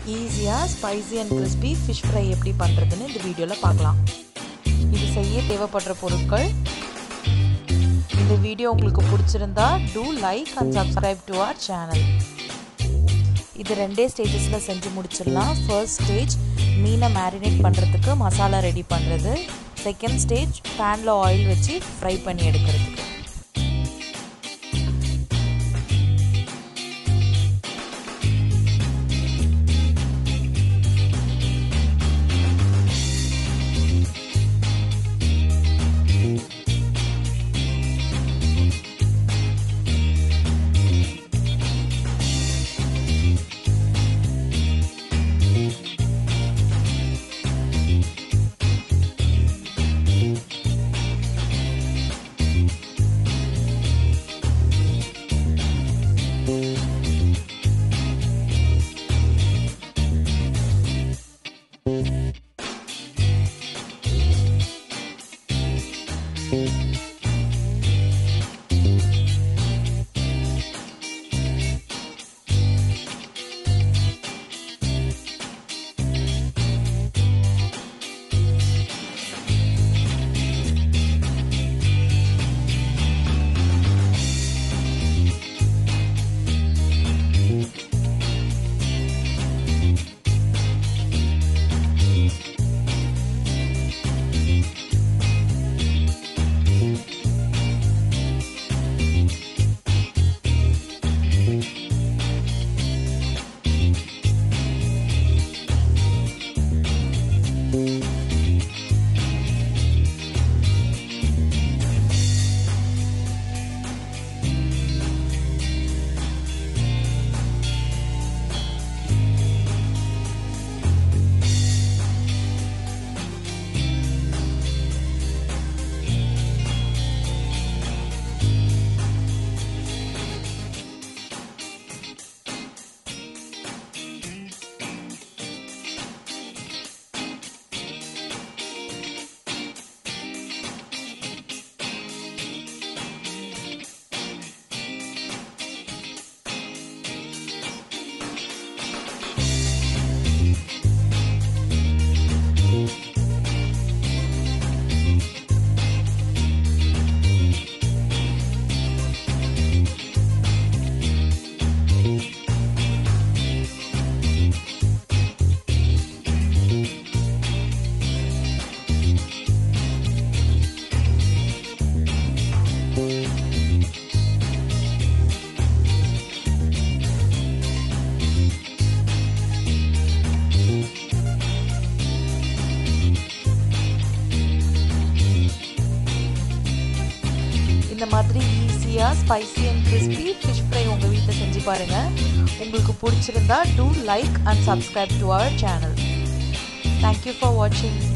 ஈஸியாக spicy and crispy fish fry எப்படி பண்ணுறதுன்னு இந்த வீடியோவில் பார்க்கலாம் இது செய்ய தேவைப்படுற பொருட்கள் இந்த வீடியோ உங்களுக்கு பிடிச்சிருந்தா do like and subscribe to our channel இது ரெண்டே ஸ்டேஜஸில் செஞ்சு முடிச்சிடலாம் ஃபர்ஸ்ட் ஸ்டேஜ் மீனை மேரினேட் பண்ணுறதுக்கு மசாலா ரெடி பண்ணுறது செகண்ட் ஸ்டேஜ் பேனில் ஆயில் வச்சு ஃப்ரை பண்ணி எடுக்கிறதுக்கு இந்த மாதிரி ஈஸியாக spicy and crispy fish fry உங்கள் வீட்டில் செஞ்சு பாருங்கள் உங்களுக்கு பிடிச்சிருந்தா do like and subscribe to our channel thank you for வாட்சிங்